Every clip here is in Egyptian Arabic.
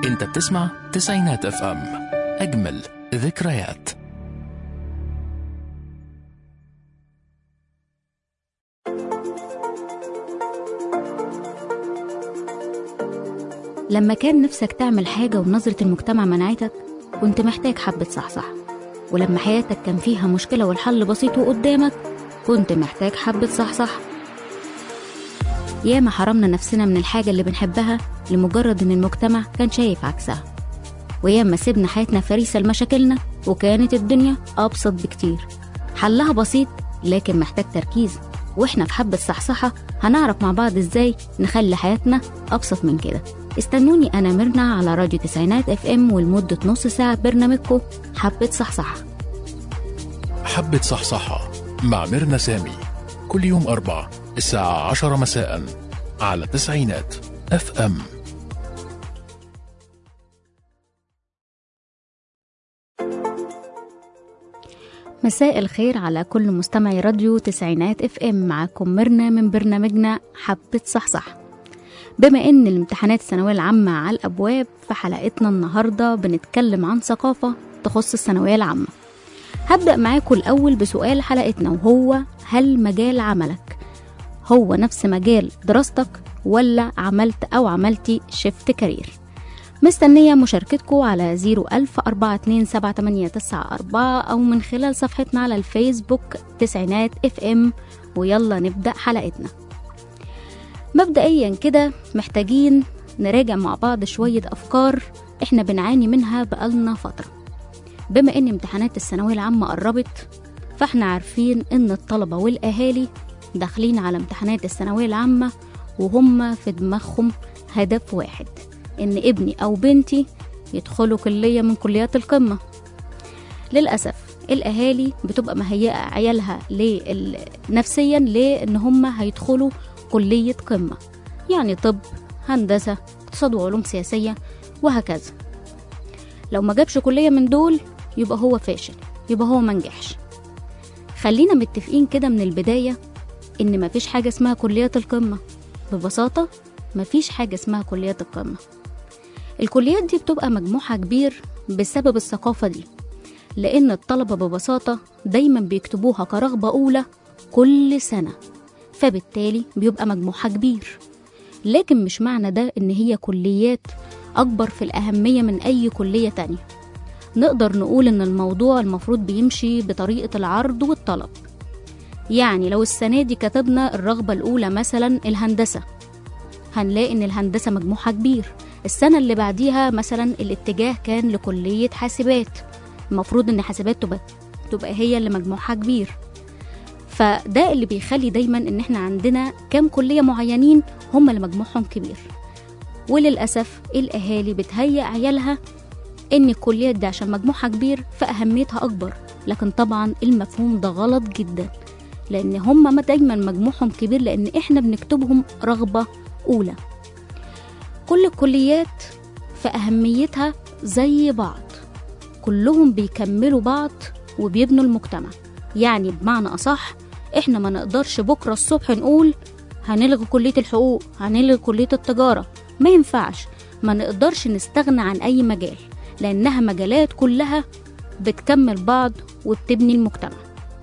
انت بتسمع تسعينات اف ام اجمل ذكريات لما كان نفسك تعمل حاجة ونظرة المجتمع منعتك كنت محتاج حبة صحصح ولما حياتك كان فيها مشكلة والحل بسيط وقدامك كنت محتاج حبة صحصح ياما حرمنا نفسنا من الحاجة اللي بنحبها لمجرد إن المجتمع كان شايف عكسها وياما سيبنا حياتنا فريسة لمشاكلنا وكانت الدنيا أبسط بكتير حلها بسيط لكن محتاج تركيز واحنا في حبة صحصحة هنعرف مع بعض ازاي نخلي حياتنا أبسط من كده استنوني أنا ميرنا على راديو تسعينات اف ام ولمدة نص ساعة برنامجكم حبة صحصحة حبة صحصحة مع ميرنا سامي كل يوم أربع الساعة عشرة مساء على تسعينات اف ام مساء الخير على كل مستمعي راديو تسعينات اف ام معاكم ميرنا من برنامجنا حبة صحصح بما ان الامتحانات الثانوية العامة على الابواب في حلقتنا النهاردة بنتكلم عن ثقافة تخص الثانوية العامة هبدأ معاكم الأول بسؤال حلقتنا وهو هل مجال عملك هو نفس مجال دراستك ولا عملت أو عملتي شيفت كارير مستنية مشاركتكم على 010427894 أو من خلال صفحتنا على الفيسبوك تسعينات اف ام ويلا نبدأ حلقتنا مبدئيا كده محتاجين نراجع مع بعض شوية أفكار احنا بنعاني منها بقالنا فترة بما ان امتحانات الثانوية العامة قربت فاحنا عارفين ان الطلبة والأهالي داخلين على امتحانات الثانوية العامة وهم في دماغهم هدف واحد ان ابني او بنتي يدخلوا كلية من كليات القمة للأسف الأهالي بتبقى مهيئة عيالها لل- نفسيا لأن هم هيدخلوا كلية قمة يعني طب هندسة اقتصاد وعلوم سياسية وهكذا لو ما جابش كلية من دول يبقى هو فاشل يبقى هو منجحش خلينا متفقين كده من البداية إن مفيش حاجة اسمها كليات القمة ببساطة مفيش حاجة اسمها كليات القمة الكليات دي بتبقى مجموعها كبير بسبب الثقافة دي لأن الطلبة ببساطة دايما بيكتبوها كرغبة أولى كل سنة فبالتالي بيبقى مجموعها كبير لكن مش معنى ده إن هي كليات أكبر في الأهمية من أي كلية تانية نقدر نقول إن الموضوع المفروض بيمشي بطريقة العرض والطلب يعني لو السنة دي كتبنا الرغبة الأولى مثلا الهندسة هنلاقي إن الهندسة مجموعها كبير السنة اللي بعديها مثلا الاتجاه كان لكلية حاسبات المفروض إن حاسبات تبقى تبقى هي اللي مجموعها كبير فده اللي بيخلي دايما إن إحنا عندنا كام كلية معينين هم اللي مجموعهم كبير وللأسف الأهالي بتهيئ عيالها إن الكليات دي عشان مجموعها كبير فأهميتها أكبر لكن طبعا المفهوم ده غلط جدا لأن هم ما دايما مجموعهم كبير لأن إحنا بنكتبهم رغبة أولى كل الكليات في أهميتها زي بعض كلهم بيكملوا بعض وبيبنوا المجتمع يعني بمعنى أصح إحنا ما نقدرش بكرة الصبح نقول هنلغي كلية الحقوق هنلغي كلية التجارة ما ينفعش ما نقدرش نستغنى عن أي مجال لأنها مجالات كلها بتكمل بعض وبتبني المجتمع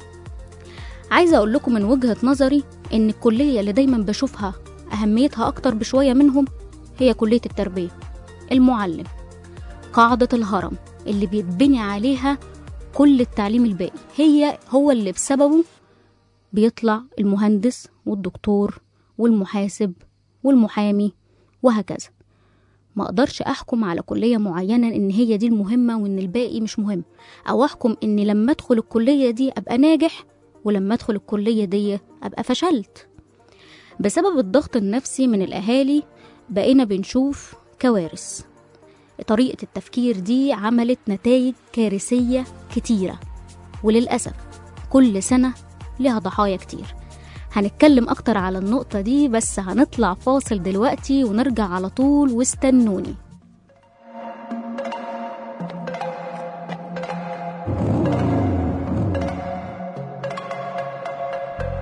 عايزة أقول لكم من وجهة نظري إن الكلية اللي دايما بشوفها أهميتها أكتر بشوية منهم هي كلية التربية المعلم قاعدة الهرم اللي بيتبني عليها كل التعليم الباقي هي هو اللي بسببه بيطلع المهندس والدكتور والمحاسب والمحامي وهكذا ما اقدرش احكم على كليه معينه ان هي دي المهمه وان الباقي مش مهم او احكم ان لما ادخل الكليه دي ابقى ناجح ولما ادخل الكليه دي ابقى فشلت بسبب الضغط النفسي من الاهالي بقينا بنشوف كوارث طريقه التفكير دي عملت نتائج كارثيه كتيره وللاسف كل سنه لها ضحايا كتير هنتكلم أكتر على النقطة دي بس هنطلع فاصل دلوقتي ونرجع على طول واستنوني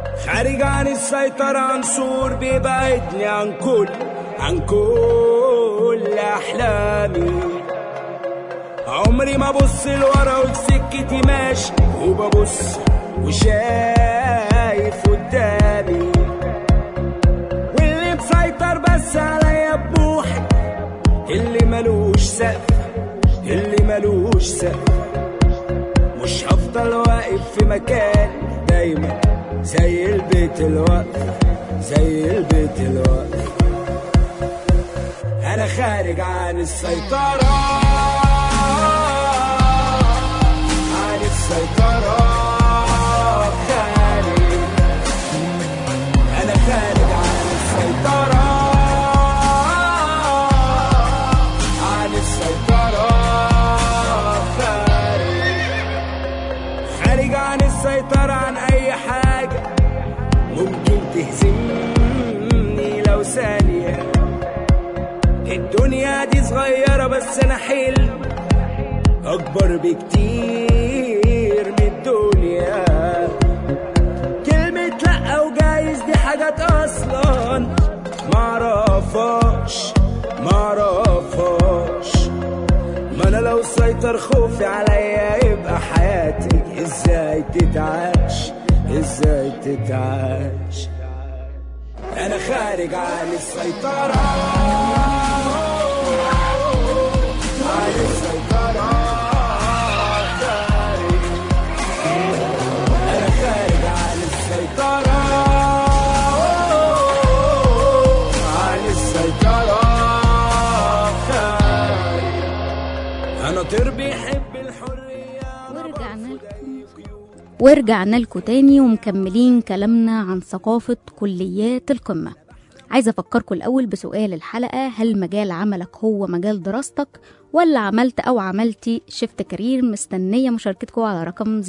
خارج عن السيطرة عنصر بيبعدني عن كل عن كل كل احلامي عمري ما ابص لورا وفي سكتي ماشي وببص وشايف قدامي واللي مسيطر بس عليا بروحي اللي ملوش سقف اللي ملوش سقف مش هفضل واقف في مكان دايما زي البيت الوقف زي البيت الوقف انا خارج عن السيطرة عن السيطرة خارج انا خارج عن السيطرة عن السيطرة خارج خارج عن السيطرة عن أي حاجة ممكن تهزمني لو ثانية الدنيا دي صغيرة بس أنا حلم أكبر بكتير من الدنيا كلمة لأ وجايز دي حاجات أصلا معرفهاش معرفهاش ما انا لو سيطر خوفي عليا يبقى حياتي ازاي تتعاش ازاي تتعاش انا خارج عن السيطرة عن السيطرة خارج انا خارج عن السيطرة عن السيطرة خارج انا طير بيحب الحريه ورجعنا لكم ورجعنا لكم تاني ومكملين كلامنا عن ثقافة كليات القمة عايزة أفكركم الأول بسؤال الحلقة هل مجال عملك هو مجال دراستك ولا عملت أو عملتي شفت كارير مستنية مشاركتكم على رقم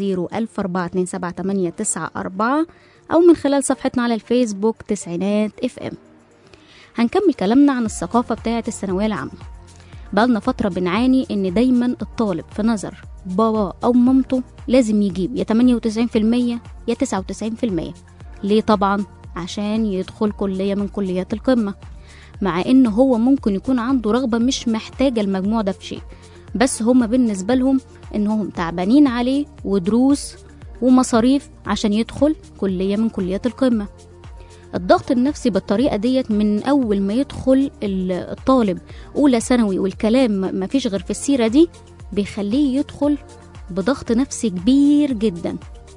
014278994 أو من خلال صفحتنا على الفيسبوك تسعينات اف ام هنكمل كلامنا عن الثقافة بتاعة الثانوية العامة بقالنا فترة بنعاني إن دايما الطالب في نظر بابا أو مامته لازم يجيب يا 98% يا 99% ليه طبعا عشان يدخل كلية من كليات القمة مع إن هو ممكن يكون عنده رغبة مش محتاجة المجموع ده في شيء بس هما بالنسبة لهم إنهم تعبانين عليه ودروس ومصاريف عشان يدخل كلية من كليات القمة الضغط النفسي بالطريقة ديت من أول ما يدخل ال- الطالب أولى ثانوي والكلام م- مفيش غير في السيرة دي بيخليه يدخل بضغط نفسي كبير جدا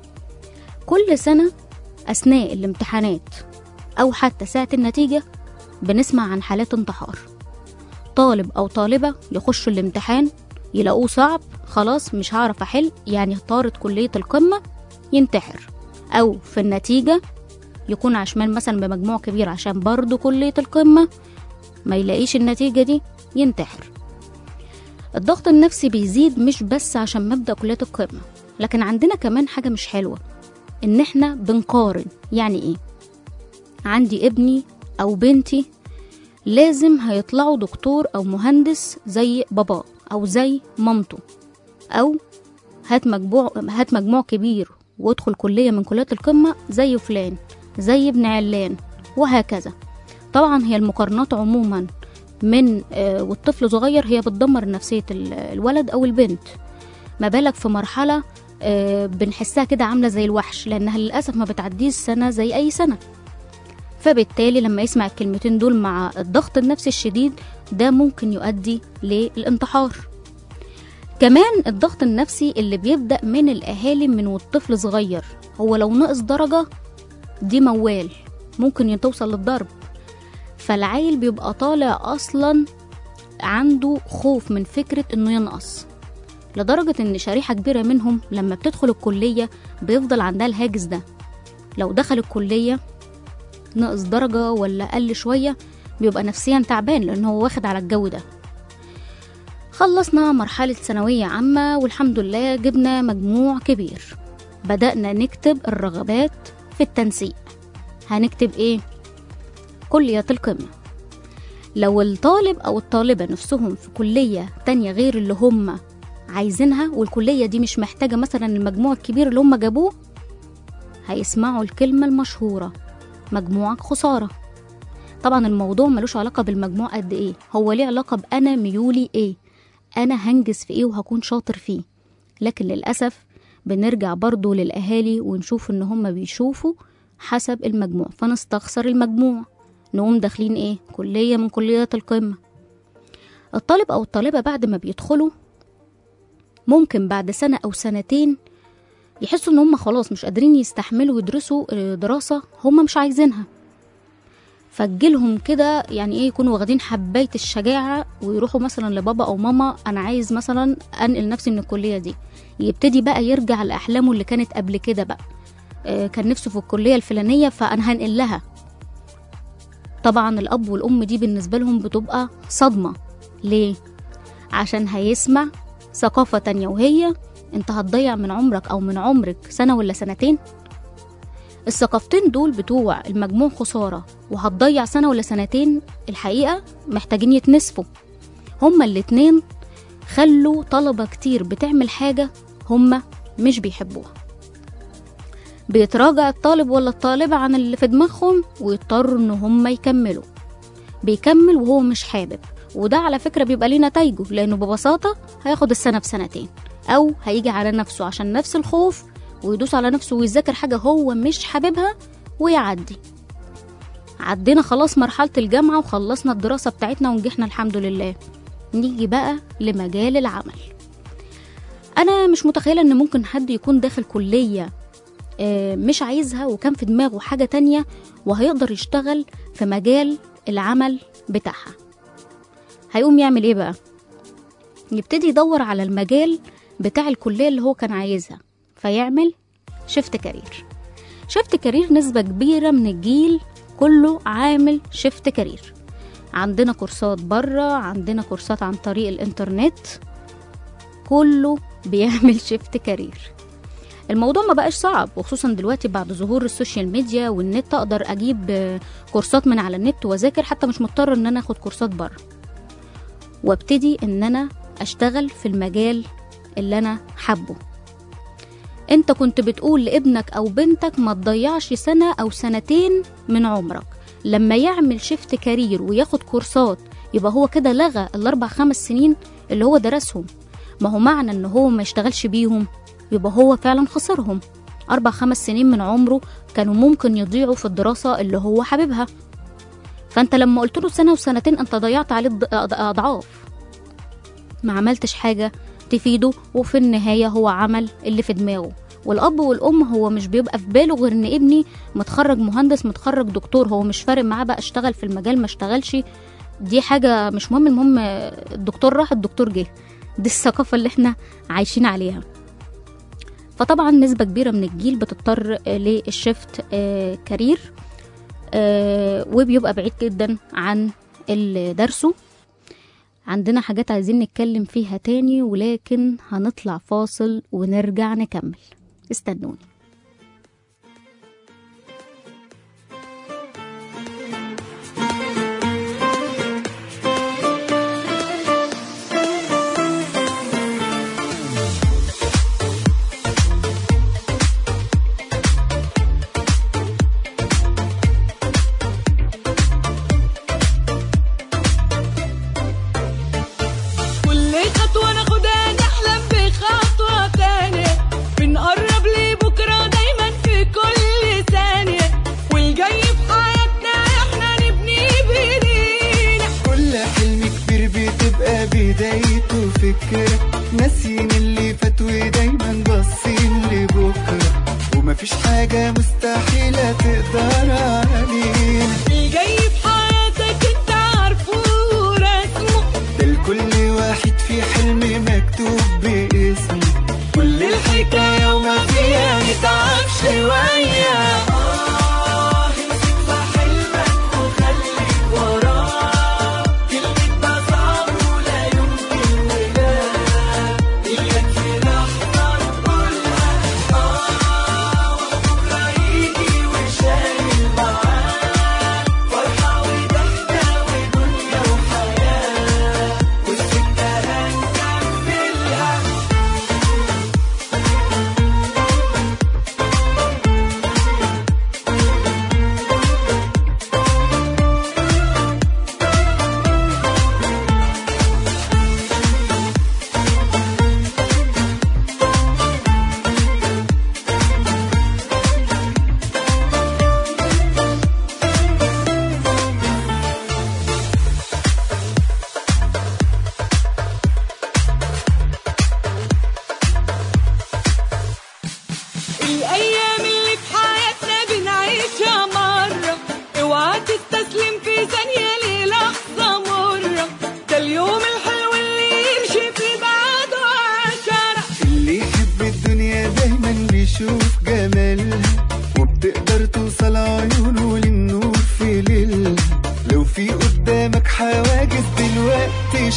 كل سنة أثناء الامتحانات أو حتى ساعة النتيجة بنسمع عن حالات انتحار طالب أو طالبة يخشوا الامتحان يلاقوه صعب خلاص مش هعرف أحل يعني طارت كلية القمة ينتحر أو في النتيجة يكون عشمان مثلا بمجموع كبير عشان برضه كلية القمة ما يلاقيش النتيجة دي ينتحر الضغط النفسي بيزيد مش بس عشان مبدأ كلية القمة لكن عندنا كمان حاجة مش حلوة إن إحنا بنقارن يعني إيه عندي ابني أو بنتي لازم هيطلعوا دكتور أو مهندس زي باباه أو زي مامته أو هات مجموع هات مجموع كبير وادخل كلية من كليات القمة زي فلان زي ابن علان وهكذا طبعا هي المقارنات عموما من آه، والطفل صغير هي بتدمر نفسية ال- الولد أو البنت ما بالك في مرحلة آه، بنحسها كده عاملة زي الوحش لأنها للأسف ما بتعديش سنة زي أي سنة فبالتالي لما يسمع الكلمتين دول مع الضغط النفسي الشديد ده ممكن يؤدي للانتحار كمان الضغط النفسي اللي بيبدأ من الأهالي من والطفل صغير هو لو نقص درجة دي موال ممكن توصل للضرب فالعيل بيبقى طالع أصلا عنده خوف من فكرة إنه ينقص لدرجة إن شريحة كبيرة منهم لما بتدخل الكلية بيفضل عندها الهاجس ده لو دخل الكلية نقص درجة ولا قل شوية بيبقى نفسيا تعبان لأن هو واخد على الجو ده خلصنا مرحلة ثانوية عامة والحمد لله جبنا مجموع كبير بدأنا نكتب الرغبات في التنسيق هنكتب ايه؟ كلية القمة لو الطالب أو الطالبة نفسهم في كلية تانية غير اللي هم عايزينها والكلية دي مش محتاجة مثلا المجموع الكبير اللي هم جابوه هيسمعوا الكلمة المشهورة مجموعك خسارة طبعا الموضوع ملوش علاقة بالمجموع قد ايه هو ليه علاقة بأنا ميولي ايه أنا هنجز في ايه وهكون شاطر فيه لكن للأسف بنرجع برضو للأهالي ونشوف إن هما بيشوفوا حسب المجموع فنستخسر المجموع نقوم داخلين ايه كلية من كليات القمة الطالب أو الطالبة بعد ما بيدخلوا ممكن بعد سنة أو سنتين يحسوا إن هم خلاص مش قادرين يستحملوا يدرسوا آه، دراسة هم مش عايزينها فجلهم كده يعني ايه يكونوا واخدين حباية الشجاعة ويروحوا مثلا لبابا أو ماما أنا عايز مثلا أنقل نفسي من الكلية دي يبتدي بقى يرجع لأحلامه اللي كانت قبل كده بقى آه، كان نفسه في الكلية الفلانية فأنا هنقل لها طبعا الأب والأم دي بالنسبة لهم بتبقى صدمة ليه؟ عشان هيسمع ثقافة تانية وهي انت هتضيع من عمرك أو من عمرك سنة ولا سنتين الثقافتين دول بتوع المجموع خسارة وهتضيع سنة ولا سنتين الحقيقة محتاجين يتنسفوا هما الاتنين خلوا طلبة كتير بتعمل حاجة هما مش بيحبوها بيتراجع الطالب ولا الطالبة عن اللي في دماغهم ويضطروا ان هما يكملوا بيكمل وهو مش حابب وده على فكرة بيبقى ليه نتايجه لأنه ببساطة هياخد السنة في سنتين أو هيجي على نفسه عشان نفس الخوف ويدوس على نفسه ويذاكر حاجة هو مش حاببها ويعدي عدينا خلاص مرحلة الجامعة وخلصنا الدراسة بتاعتنا ونجحنا الحمد لله نيجي بقى لمجال العمل أنا مش متخيلة إن ممكن حد يكون داخل كلية آه، مش عايزها وكان في دماغه حاجة تانية وهيقدر يشتغل في مجال العمل بتاعها هيقوم يعمل ايه بقى يبتدي يدور على المجال بتاع الكلية اللي هو كان عايزها فيعمل شيفت كارير شيفت كارير نسبة كبيرة من الجيل كله عامل شيفت كارير عندنا كورسات بره عندنا كورسات عن طريق الانترنت كله بيعمل شيفت كارير الموضوع ما بقاش صعب وخصوصا دلوقتي بعد ظهور السوشيال ميديا والنت اقدر اجيب آه، كورسات من على النت واذاكر حتى مش مضطر ان انا اخد كورسات بره وابتدي ان انا اشتغل في المجال اللي انا حابه انت كنت بتقول لابنك او بنتك ما تضيعش سنة او سنتين من عمرك لما يعمل شيفت كارير وياخد كورسات يبقى هو كده لغى الاربع خمس سنين اللي هو درسهم ما هو معنى ان هو ما يشتغلش بيهم يبقى هو فعلا خسرهم اربع خمس سنين من عمره كانوا ممكن يضيعوا في الدراسة اللي هو حاببها فانت لما قلت له سنة وسنتين انت ضيعت عليه الض- أض- اضعاف ما عملتش حاجة تفيده وفي النهاية هو عمل اللي في دماغه والأب والأم هو مش بيبقى في باله غير إن ابني متخرج مهندس متخرج دكتور هو مش فارق معاه بقى اشتغل في المجال ما اشتغلش دي حاجة مش مهم المهم الدكتور راح الدكتور جه دي الثقافة اللي احنا عايشين عليها فطبعا نسبة كبيرة من الجيل بتضطر آه، للشيفت آه، كارير آه، وبيبقى بعيد جدا عن اللي درسه عندنا حاجات عايزين نتكلم فيها تاني ولكن هنطلع فاصل ونرجع نكمل استنوني كل خطوة ناخدها نحلم بخطوة تانية بنقرب لبكرة دايما في كل ثانية والجاي في حياتنا احنا نبني بايدينا كل حلم كبير بتبقى بدايته فكرة ناسيين اللي فات ودايما باصين لبكرة ومفيش حاجة مستحيلة تقدر علينا الجاي في حياتك انت عارفه ورسمه ده لكل واحد في حلم مكتوب باسمه كل الحكاية وما فيها نتعب شوية آه امسك في حلمك وخليك وراه كلمة ده صعب ولا يمكن ولا اللي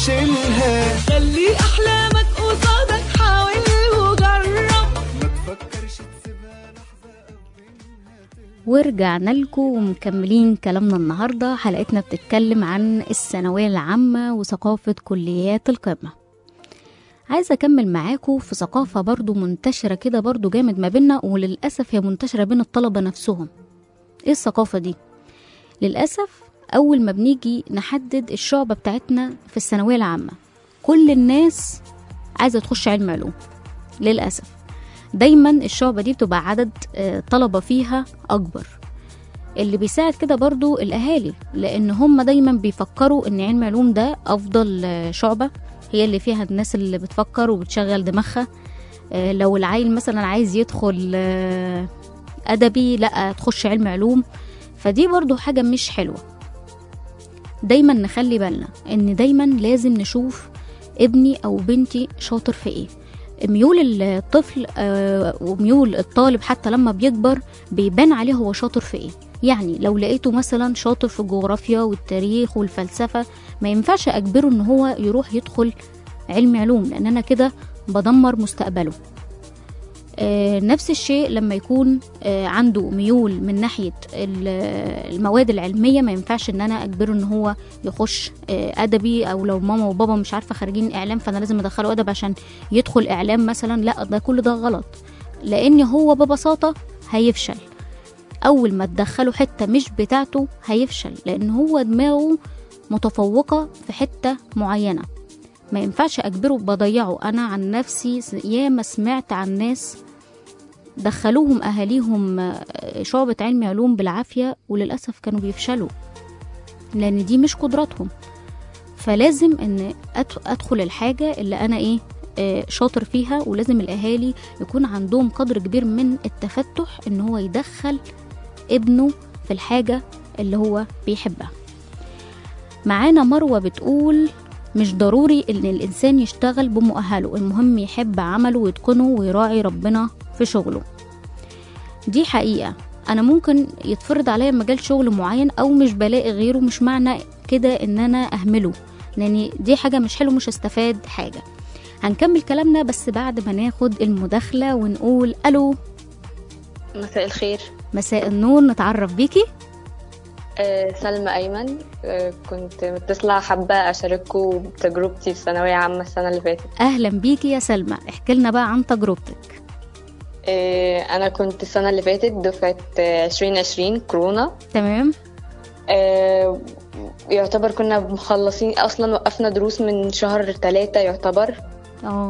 شيلها خلي احلامك قصادك حاول وجرب ما تفكرش تسيبها لحظة ورجعنا لكم ومكملين كلامنا النهارده حلقتنا بتتكلم عن الثانويه العامه وثقافه كليات القمه عايزه اكمل معاكم في ثقافه برضو منتشره كده برضو جامد ما بينا وللاسف هي منتشره بين الطلبه نفسهم ايه الثقافه دي للاسف اول ما بنيجي نحدد الشعبه بتاعتنا في الثانويه العامه كل الناس عايزه تخش علم علوم للاسف دايما الشعبة دي بتبقى عدد آه، طلبة فيها أكبر اللي بيساعد كده برضو الأهالي لأن هم دايما بيفكروا إن علم علوم ده أفضل آه، شعبة هي اللي فيها الناس اللي بتفكر وبتشغل دماغها آه، لو العيل مثلا عايز يدخل آه، أدبي لا تخش علم علوم فدي برضو حاجة مش حلوة دايما نخلي بالنا إن دايما لازم نشوف ابني أو بنتي شاطر في إيه ميول الطفل آه، وميول الطالب حتى لما بيكبر بيبان عليه هو شاطر في ايه يعني لو لقيته مثلا شاطر في الجغرافيا والتاريخ والفلسفة ما ينفعش أجبره إن هو يروح يدخل علم علوم لأن أنا كده بدمر مستقبله آه، نفس الشيء لما يكون آه، عنده ميول من ناحية ال- المواد العلمية ما ينفعش ان انا اجبره ان هو يخش آه، ادبي او لو ماما وبابا مش عارفة خارجين اعلام فانا لازم ادخله ادب عشان يدخل اعلام مثلا لا ده كل ده غلط لان هو ببساطة هيفشل اول ما تدخله حتة مش بتاعته هيفشل لان هو دماغه متفوقة في حتة معينة ما ينفعش اجبره بضيعه انا عن نفسي س- ياما سمعت عن ناس دخلوهم اهاليهم آه، شعبة علم علوم بالعافية وللأسف كانوا بيفشلوا لان دي مش قدراتهم فلازم ان أد- ادخل الحاجة اللي انا ايه آه، شاطر فيها ولازم الاهالي يكون عندهم قدر كبير من التفتح ان هو يدخل ابنه في الحاجة اللي هو بيحبها معانا مروة بتقول مش ضروري ان الانسان يشتغل بمؤهله المهم يحب عمله ويتقنه ويراعي ربنا في شغله دي حقيقة انا ممكن يتفرض عليا مجال شغل معين او مش بلاقي غيره مش معنى كده ان انا اهمله لان دي حاجة مش حلو مش هستفاد حاجة هنكمل كلامنا بس بعد ما ناخد المداخلة ونقول الو مساء الخير مساء النور نتعرف بيكي آه، سلمى أيمن آه، كنت متصلة حابة أشارككم بتجربتي في ثانوية عامة السنة اللي فاتت اهلا بيكي يا سلمى احكي لنا بقى عن تجربتك آه، أنا كنت السنة اللي فاتت دفعة آه، 2020 كورونا تمام آه، يعتبر كنا مخلصين أصلا وقفنا دروس من شهر ثلاثة يعتبر اه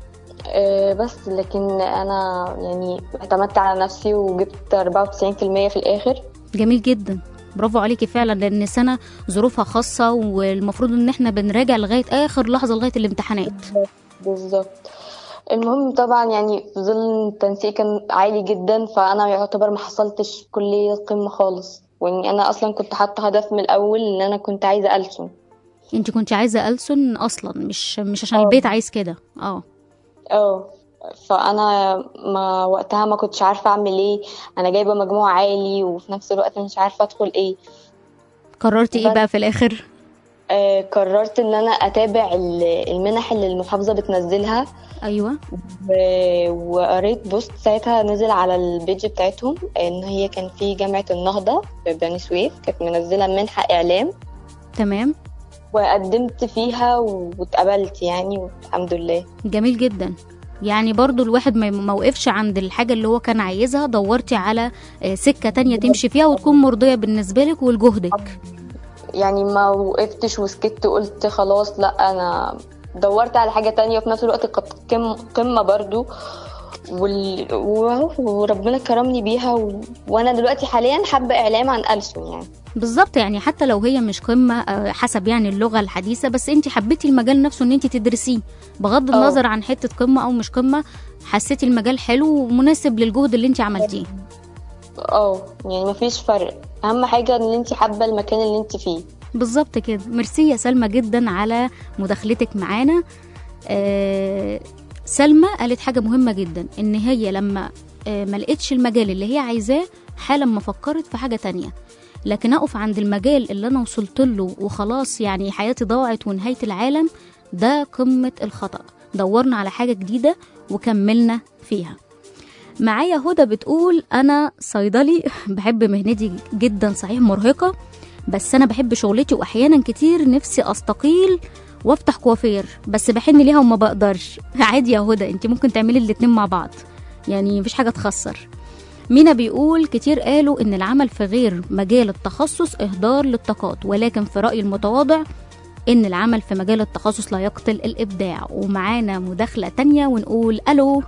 آه، بس لكن أنا يعني اعتمدت على نفسي وجبت 94% في الآخر جميل جدا برافو عليكي فعلا لان سنه ظروفها خاصه والمفروض ان احنا بنراجع لغايه اخر لحظه لغايه الامتحانات بالظبط المهم طبعا يعني في ظل التنسيق كان عالي جدا فانا يعتبر ما حصلتش كلية قمة خالص واني انا اصلا كنت حاطة هدف من الاول ان انا كنت عايزة ألسن انت كنت عايزه ألسن اصلا مش مش عشان اه. البيت عايز كده اه اه فانا ما وقتها ما كنتش عارفة اعمل ايه انا جايبة مجموع عالي وفي نفس الوقت مش عارفة ادخل ايه قررتي ايه بس. بقى في الاخر آه قررت ان انا اتابع ال- المنح اللي المحافظة بتنزلها ايوه و- وقريت بوست ساعتها نزل على البيج بتاعتهم ان هي كان في جامعة النهضة في بني سويف كانت منزلة منحة اعلام تمام وقدمت فيها واتقبلت يعني والحمد لله جميل جدا يعني برضو الواحد ما ما وقفش عند الحاجة اللي هو كان عايزها دورتي على آه، سكة تانية تمشي فيها وتكون مرضية بالنسبة لك ولجهدك يعني ما وقفتش وسكت قلت خلاص لا انا دورت على حاجة تانية وفي نفس الوقت كانت قم- قمة برضو وال... وأهو وربنا كرمني بيها و... وانا دلوقتي حاليا حابة اعلام عن ألسن يعني بالظبط يعني حتى لو هي مش قمة آه، حسب يعني اللغة الحديثة بس انت حبيتي المجال نفسه ان انت تدرسيه بغض اه. النظر عن حتة قمة او مش قمة حسيتي المجال حلو ومناسب للجهد اللي انت عملتيه اه يعني مفيش فرق اهم حاجة ان انت حابة المكان اللي انت فيه بالظبط كده ميرسي يا سلمى جدا على مداخلتك معانا آه سلمى قالت حاجة مهمة جدا ان هي لما آه ما لقتش المجال اللي هي عايزاه حالا ما فكرت في حاجة تانية لكن اقف عند المجال اللي انا وصلت له وخلاص يعني حياتي ضاعت ونهايه العالم ده قمه الخطا دورنا على حاجه جديده وكملنا فيها معايا هدى بتقول انا صيدلي بحب مهنتي جدا صحيح مرهقه بس انا بحب شغلتي واحيانا كتير نفسي استقيل وافتح كوافير بس بحن ليها وما بقدرش عادي يا هدى انت ممكن تعملي الاتنين مع بعض يعني مفيش حاجه تخسر مينا بيقول كتير قالوا ان العمل في غير مجال التخصص اهدار للطاقات ولكن في رايي المتواضع ان العمل في مجال التخصص لا يقتل الابداع ومعانا مداخله تانية ونقول الو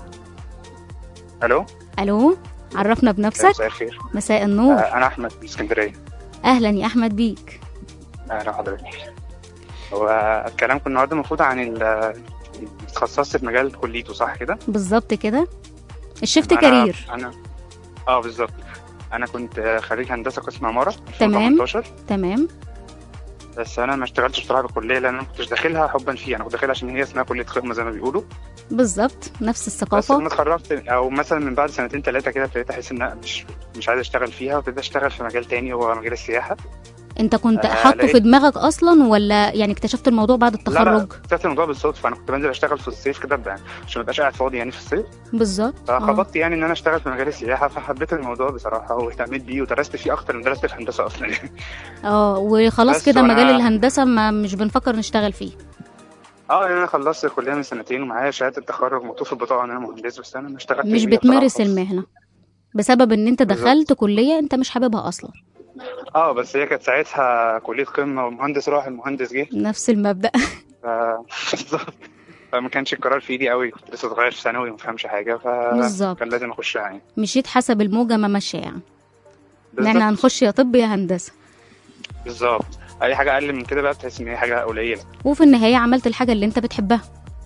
الو الو عرفنا بنفسك مساء الخير مساء آه، النور انا احمد من اسكندريه اهلا يا احمد بيك اهلا حضرتك هو كلامكم النهارده المفروض عن ال- اتخصصت في مجال كليته صح كده؟ بالظبط كده الشفت أنا- كارير انا اه بالظبط انا كنت خريج هندسه قسم عماره تمام. 2018 تمام بس انا ما اشتغلتش بصراحه بالكليه لان انا ما كنتش داخلها حبا فيها انا كنت داخلها عشان هي اسمها كليه قمه زي ما بيقولوا بالظبط نفس بس الثقافه لما اتخرجت او مثلا من بعد سنتين ثلاثه كده ابتديت احس ان انا مش مش عايز اشتغل فيها وابتديت اشتغل في مجال تاني وهو مجال السياحه انت كنت آه، حاطه في لقيت- دماغك اصلا ولا يعني اكتشفت الموضوع بعد لا لا التخرج اكتشفت الموضوع بالصدفه انا كنت بنزل اشتغل في الصيف كده ب- عشان ما ابقاش قاعد فاضي يعني في الصيف بالظبط آه. فخبطت يعني ان انا اشتغل في مجال السياحه فحبيت الموضوع بصراحه واهتميت بيه ودرست فيه اكتر من درست في هندسه اصلا اه وخلاص بس كده وأنا- مجال الهندسه ما مش بنفكر نشتغل فيه اه يعني انا خلصت الكليه من سنتين ومعايا شهاده التخرج مكتوب في البطاقه ان انا مهندس بس انا ما اشتغلتش مش بيها بتمارس بصراحة. المهنه بسبب ان انت بالظبط. دخلت كليه انت مش حاببها اصلا اه بس هي كانت ساعتها كليه قمه والمهندس راح المهندس جه نفس المبدا ف... بالظبط. فما كانش القرار في ايدي قوي كنت لسه صغير في ثانوي وما فهمش حاجه بالظبط. فكان لازم اخشها يعني مشيت حسب الموجه ما ماشيه يعني ان بالظبط. احنا هنخش يا طب يا هندسه بالظبط اي حاجه اقل من كده بقى بتحس ان هي حاجه قليله وفي النهايه عملت الحاجه اللي انت بتحبها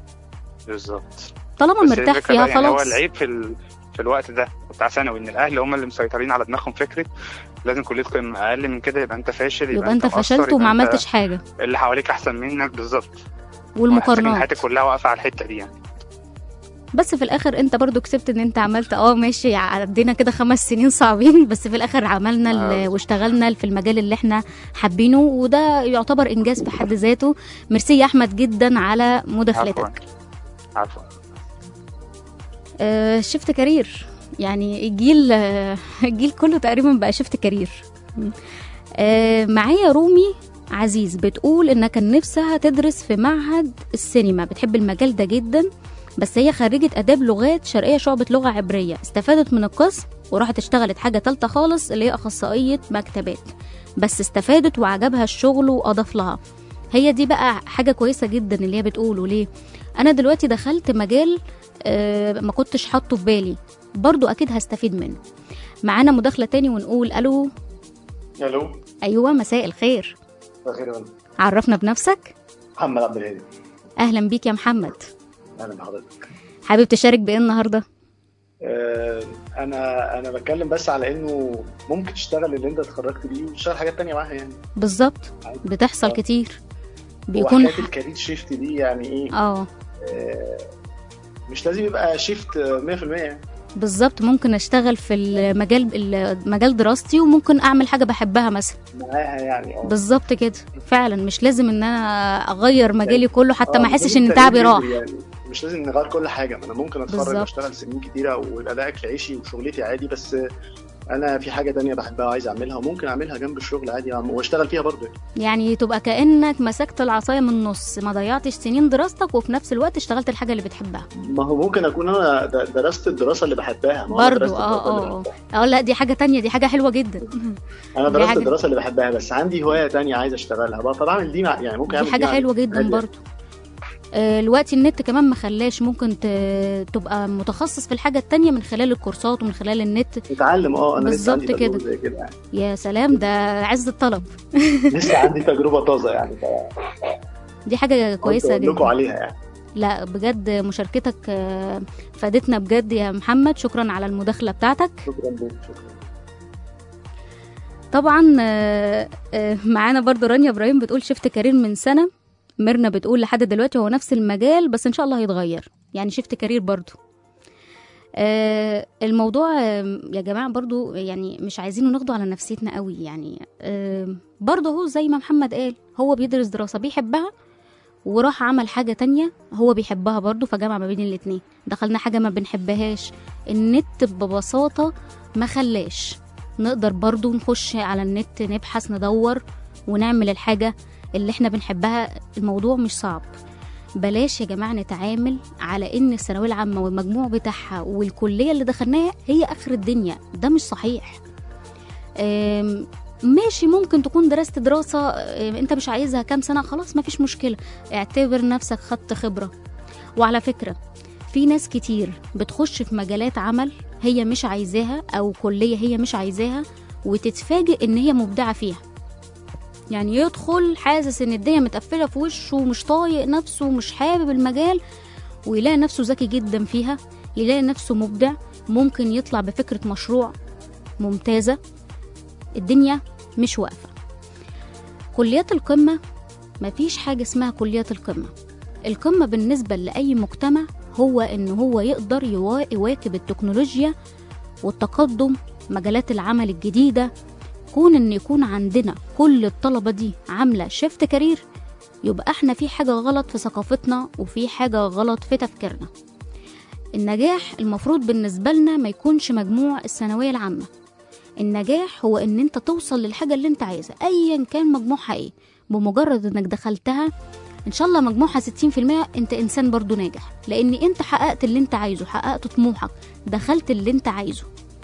بالظبط طالما بس مرتاح الفكرة فيها بقى يعني هو خلاص العيب في ال... في الوقت ده بتاع ثانوي ان الاهل هم اللي مسيطرين على دماغهم فكره لازم كليه قمه اقل من كده يبقى انت فاشل يبقى, يبقى انت مقصر، فشلت يبقى وما أنت عملتش حاجه اللي حواليك احسن منك بالظبط وحاسس ان والمقارنات حياتك كلها واقفه على الحته دي يعني بس في الاخر انت برضو كسبت ان انت عملت اه ماشي عدينا كده خمس سنين صعبين بس في الاخر عملنا ال- آه. واشتغلنا في المجال اللي احنا حابينه وده يعتبر انجاز في حد ذاته ميرسي يا احمد جدا على عفوا مداخلتك عفوا آه شفت كارير يعني الجيل آه الجيل كله تقريبا بقى شفت كارير آه معايا رومي عزيز بتقول انها كان نفسها تدرس في معهد السينما بتحب المجال ده جدا بس هي خريجة آداب لغات شرقية شعبة لغة عبرية استفادت من القسم وراحت اشتغلت حاجة تالتة خالص اللي هي أخصائية مكتبات بس استفادت وعجبها الشغل وأضاف لها هي دي بقى حاجة كويسة جدا اللي هي بتقوله ليه أنا دلوقتي دخلت مجال آه، ما كنتش حاطه في بالي برضو أكيد هستفيد منه معانا مداخلة تاني ونقول ألو الو أيوة مساء الخير بخير يا فندم عرفنا بنفسك محمد عبد الهادي أهلا بيك يا محمد اهلا بحضرتك حابب تشارك بإيه النهاردة آه، انا انا بتكلم بس على انه ممكن تشتغل اللي انت اتخرجت بيه وتشتغل حاجات تانية معاها يعني بالظبط بتحصل آه. كتير بيكون وحكايه الكارير شيفت دي يعني ايه اه آه، مش لازم يبقى شيفت آه، 100% يعني بالظبط ممكن اشتغل في المجال مجال دراستي وممكن اعمل حاجه بحبها مثلا معاها يعني اه بالظبط كده فعلا مش لازم ان انا اغير مجالي كله حتى آه، ما مش احسش لازم ان تغيير تعبي راح جذري يعني مش لازم نغير كل حاجه ما انا ممكن اتخرج بالظبط. واشتغل سنين كتيره ويبقى ده اكل عيشي وشغلتي عادي بس انا في حاجه تانية بحبها وعايز اعملها وممكن اعملها جنب الشغل عادي واشتغل فيها برضه يعني تبقى كانك مسكت العصايه من النص ما ضيعتش سنين دراستك وفي نفس الوقت اشتغلت الحاجه اللي بتحبها ما هو ممكن اكون انا د- درست الدراسه اللي بحبها ما هو أنا برضو درست اه الدراسة اللي اه بحبها. اه لا دي حاجه تانية دي حاجه حلوه جدا انا دي درست حاجة- الدراسه اللي بحبها بس عندي هوايه تانية عايز اشتغلها بقى فبعمل دي مع يعني ممكن دي اعمل حاجه مع حلوه جدا عادي. برضو آه، دلوقتي النت كمان ما خلاش ممكن ت- تبقى متخصص في الحاجه التانية من خلال الكورسات ومن خلال النت نتعلم اه انا لسه بالظبط عندي كده. تجربه زي كده يعني يا سلام ده عز الطلب لسه عندي تجربه طازه يعني دي حاجه كويسه اقول لكم جدا عليها يعني لا بجد مشاركتك آه، فادتنا بجد يا محمد شكرا على المداخله بتاعتك شكرا لك شكرا طبعا آه، آه، معانا برضو رانيا ابراهيم بتقول شفت كارير من سنه ميرنا بتقول لحد دلوقتي هو نفس المجال بس ان شاء الله هيتغير يعني شفت كارير برضو آه الموضوع آه يا جماعة برضو يعني مش عايزينه ناخده على نفسيتنا قوي يعني آه برضه هو زي ما محمد قال هو بيدرس دراسة بيحبها وراح عمل حاجة تانية هو بيحبها برضه فجمع ما بين الاتنين دخلنا حاجة ما بنحبهاش النت ببساطة ما خلاش نقدر برضه نخش على النت نبحث ندور ونعمل الحاجة اللي احنا بنحبها الموضوع مش صعب بلاش يا جماعة نتعامل على ان الثانوية العامة والمجموع بتاعها والكلية اللي دخلناها هي اخر الدنيا ده مش صحيح آم، ماشي ممكن تكون درست دراسة آم، انت مش عايزها كام سنة خلاص مفيش مشكلة اعتبر نفسك خدت خبرة وعلى فكرة في ناس كتير بتخش في مجالات عمل هي مش عايزاها او كلية هي مش عايزاها وتتفاجئ ان هي مبدعة فيها يعني يدخل حاسس ان الدنيا متقفله في وشه ومش طايق نفسه ومش حابب المجال ويلاقي نفسه ذكي جدا فيها يلاقي نفسه مبدع ممكن يطلع بفكره مشروع ممتازه الدنيا مش واقفه كليات القمه مفيش حاجه اسمها كليات القمه القمه بالنسبه لاي مجتمع هو ان هو يقدر يوا- يواكب التكنولوجيا والتقدم مجالات العمل الجديده كون ان يكون عندنا كل الطلبه دي عامله شيفت كارير يبقى احنا في حاجه غلط في ثقافتنا وفي حاجه غلط في تفكيرنا النجاح المفروض بالنسبه لنا ما يكونش مجموع الثانويه العامه النجاح هو ان انت توصل للحاجه اللي انت عايزها ايا كان مجموعها ايه بمجرد انك دخلتها ان شاء الله مجموعها 60% انت انسان برضو ناجح لان انت حققت اللي انت عايزه حققت طموحك دخلت اللي انت عايزه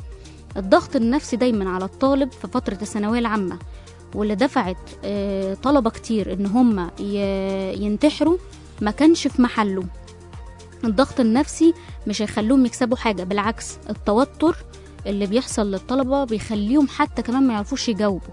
الضغط النفسي دايما على الطالب في فترة الثانوية العامة واللي دفعت آه، طلبة كتير ان هم ي- ينتحروا ما كانش في محله الضغط النفسي مش هيخلوهم يكسبوا حاجة بالعكس التوتر اللي بيحصل للطلبة بيخليهم حتى كمان ما يعرفوش يجاوبوا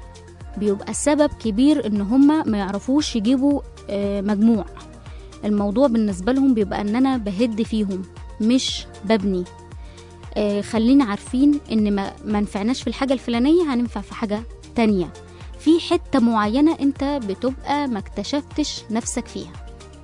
بيبقى سبب كبير ان هم ما يعرفوش يجيبوا آه، مجموع الموضوع بالنسبة لهم بيبقى ان انا بهد فيهم مش ببني آه، خلينا عارفين ان ما ما نفعناش في الحاجه الفلانيه هننفع في حاجه تانية في حته معينه انت بتبقى ما اكتشفتش نفسك فيها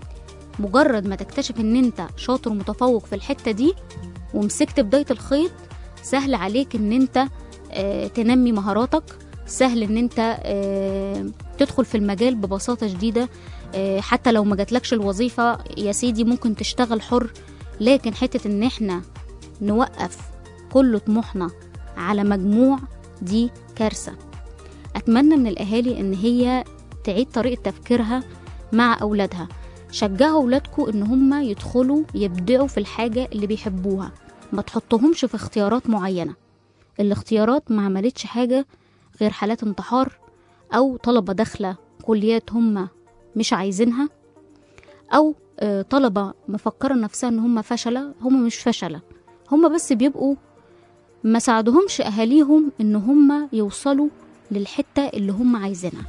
مجرد ما تكتشف ان انت شاطر ومتفوق في الحته دي ومسكت بدايه الخيط سهل عليك ان انت آه، تنمي مهاراتك سهل ان انت آه، تدخل في المجال ببساطه شديده آه، حتى لو ما جاتلكش الوظيفه يا سيدي ممكن تشتغل حر لكن حته ان احنا نوقف كل طموحنا على مجموع دي كارثة أتمنى من الأهالي إن هي تعيد طريقة تفكيرها مع أولادها شجعوا أولادكم إن هم يدخلوا يبدعوا في الحاجة اللي بيحبوها ما تحطهمش في اختيارات معينة الاختيارات ما عملتش حاجة غير حالات انتحار أو طلبة داخلة كليات هم مش عايزينها أو آه، طلبة مفكرة نفسها إن هم فشلة هم مش فشلة هم بس بيبقوا ما ساعدهمش أهاليهم إن هم يوصلوا للحتة اللي هم عايزينها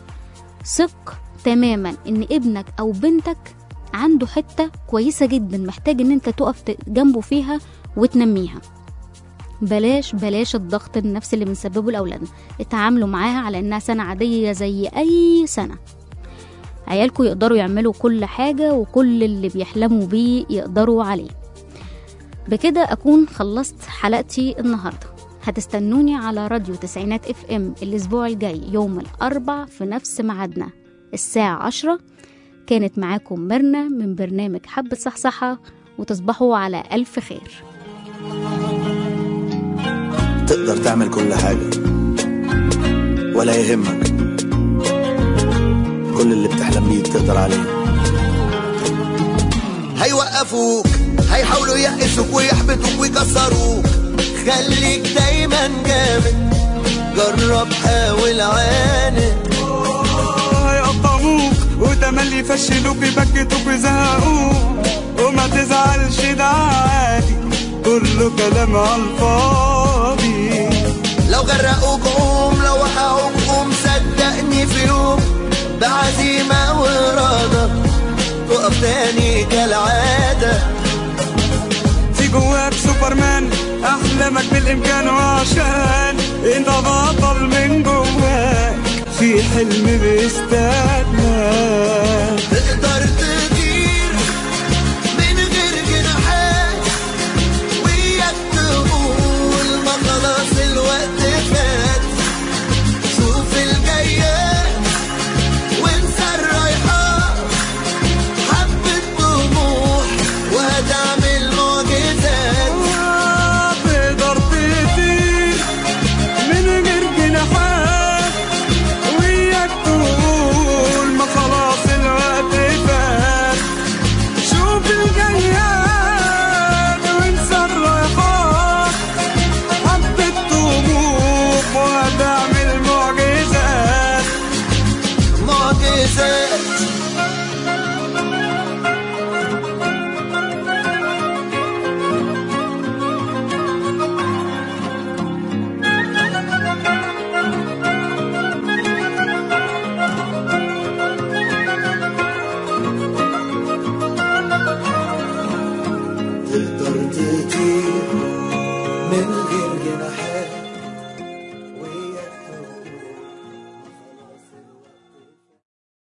ثق تماما إن ابنك أو بنتك عنده حتة كويسة جدا محتاج إن أنت تقف ت- جنبه فيها وتنميها بلاش بلاش الضغط النفسي اللي بنسببه لأولادنا اتعاملوا معاها على إنها سنة عادية زي أي سنة عيالكم يقدروا يعملوا كل حاجة وكل اللي بيحلموا بيه يقدروا عليه بكده أكون خلصت حلقتي النهاردة هتستنوني على راديو تسعينات اف ام الأسبوع الجاي يوم الأربع في نفس ميعادنا الساعة عشرة كانت معاكم ميرنا من برنامج حبة صحصحة وتصبحوا على ألف خير تقدر تعمل كل حاجة ولا يهمك كل اللي بتحلم بيه تقدر عليه هيوقفوك هيحاولوا يقسوك ويحبطوك ويكسروك خليك دايما جامد جرب حاول عاند هيقطعوك وتملي يفشلوك يبكتوك ويزهقوك وما تزعلش ده عادي كله كلام على الفاضي لو غرقوك قوم لو وقعوك قوم صدقني في يوم بعزيمة وإرادة تقف تاني كالعادة في جواك سوبرمان احلامك بالامكان وعشان انت بطل من جواك في حلم بيستاهل